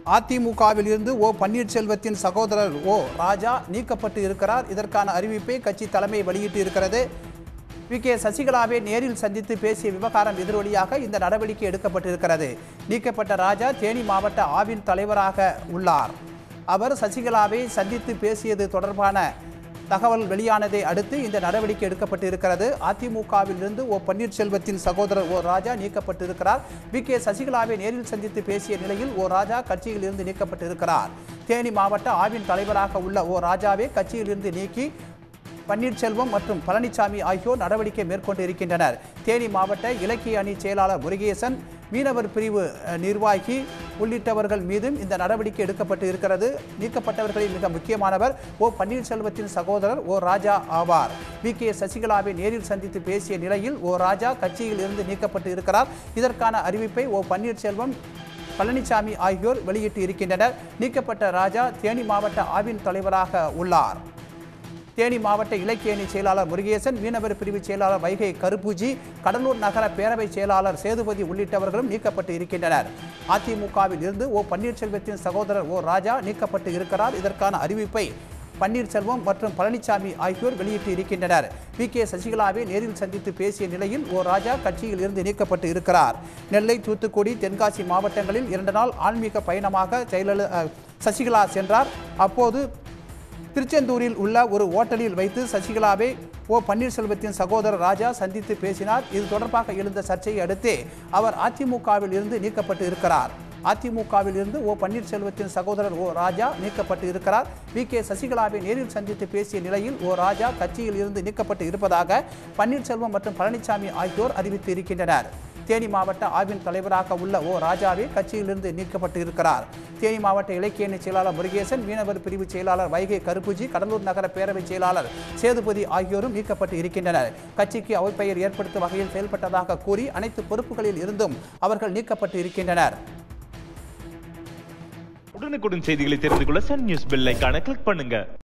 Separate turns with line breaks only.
அதிமுகவில் இருந்து ஓ பன்னீர்செல்வத்தின் சகோதரர் ஓ ராஜா நீக்கப்பட்டு இருக்கிறார் இதற்கான அறிவிப்பை கட்சி தலைமை வெளியிட்டு இருக்கிறது வி கே சசிகலாவை நேரில் சந்தித்து பேசிய விவகாரம் எதிரொலியாக இந்த நடவடிக்கை எடுக்கப்பட்டிருக்கிறது நீக்கப்பட்ட ராஜா தேனி மாவட்ட ஆவின் தலைவராக உள்ளார் அவர் சசிகலாவை சந்தித்து பேசியது தொடர்பான தகவல் வெளியானதை அடுத்து இந்த நடவடிக்கை எடுக்கப்பட்டு இருக்கிறது அதிமுகவில் இருந்து ஓ பன்னீர்செல்வத்தின் சகோதரர் ஓ ராஜா நீக்கப்பட்டிருக்கிறார் வி கே சசிகலாவை நேரில் சந்தித்து பேசிய நிலையில் ஓ ராஜா கட்சியில் இருந்து நீக்கப்பட்டிருக்கிறார் தேனி மாவட்ட ஆவின் தலைவராக உள்ள ஓ ராஜாவை கட்சியில் இருந்து நீக்கி பன்னீர்செல்வம் மற்றும் பழனிசாமி ஆகியோர் நடவடிக்கை மேற்கொண்டு இருக்கின்றனர் தேனி மாவட்ட இலக்கிய அணி செயலாளர் முருகேசன் மீனவர் பிரிவு அஹ், நிர்வாகி உள்ளிட்டவர்கள் மீதும் இந்த நடவடிக்கை எடுக்கப்பட்டு இருக்கிறது நீக்கப்பட்டவர்களில் மிக முக்கியமானவர் ஓ பன்னீர்செல்வத்தின் சகோதரர் ஓ ராஜா ஆவார் வி கே சசிகலாவை நேரில் சந்தித்து பேசிய நிலையில் ஓ ராஜா கட்சியில் இருந்து நீக்கப்பட்டு இருக்கிறார் இதற்கான அறிவிப்பை ஓ பன்னீர்செல்வம் பழனிசாமி ஆகியோர் வெளியிட்டு இருக்கின்றனர் நீக்கப்பட்ட ராஜா தேனி மாவட்ட ஆவின் தலைவராக உள்ளார் தேனி மாவட்ட இலக்கிய அணி செயலாளர் முருகேசன் மீனவர் பிரிவு செயலாளர் வைகை கருப்பூஜி கடலூர் நகர பேரவை செயலாளர் சேதுபதி உள்ளிட்டவர்களும் நீக்கப்பட்டு இருக்கின்றனர் அதிமுகவில் இருந்து ஓ பன்னீர்செல்வத்தின் சகோதரர் ஓ ராஜா நீக்கப்பட்டு இருக்கிறார் இதற்கான அறிவிப்பை பன்னீர்செல்வம் மற்றும் பழனிசாமி ஆகியோர் வெளியிட்டு இருக்கின்றனர் வி கே சசிகலாவை நேரில் சந்தித்து பேசிய நிலையில் ஓ ராஜா கட்சியில் இருந்து நீக்கப்பட்டு இருக்கிறார் நெல்லை தூத்துக்குடி தென்காசி மாவட்டங்களில் இரண்டு நாள் ஆன்மீக பயணமாக ஜெயலலிதா அஹ், சசிகலா சென்றார் அப்போது திருச்செந்தூரில் உள்ள ஒரு ஓட்டலில் வைத்து சசிகலாவை ஓ பன்னீர்செல்வத்தின் சகோதரர் ராஜா சந்தித்து பேசினார் இது தொடர்பாக எழுந்த சர்ச்சையை அடுத்து அவர் அதிமுகவில் இருந்து நீக்கப்பட்டு இருக்கிறார் அதிமுகவில் இருந்து ஓ பன்னீர்செல்வத்தின் சகோதரர் ஓ ராஜா நீக்கப்பட்டு இருக்கிறார் வி கே சசிகலாவை நேரில் சந்தித்து பேசிய நிலையில் ஓ ராஜா கட்சியில் இருந்து நீக்கப்பட்டு இருப்பதாக பன்னீர்செல்வம் மற்றும் பழனிசாமி ஆகியோர் அறிவித்து இருக்கின்றனர் தேனி மாவட்ட ஆவின் தலைவராக உள்ள ஓ ராஜாவே கட்சியிலிருந்து நீக்கப்பட்டு இருக்கிறார் தேனி மாவட்ட இலக்கிய அணி செயலாளர் முருகேசன் மீனவர் பிரிவு செயலாளர் வைகை கருப்புஜி கடலூர் நகர பேரவை செயலாளர் சேதுபதி ஆகியோரும் நீக்கப்பட்டு இருக்கின்றனர் கட்சிக்கு அவப்பெயர் ஏற்படுத்தும் வகையில் செயல்பட்டதாக கூறி அனைத்து பொறுப்புகளில் இருந்தும் அவர்கள் நீக்கப்பட்டு இருக்கின்றனர்
உடனுக்குடன் செய்திகளை தெரிந்து கொள்ள சன் நியூஸ் பெல் ஐகானை கிளிக் பண்ணுங்க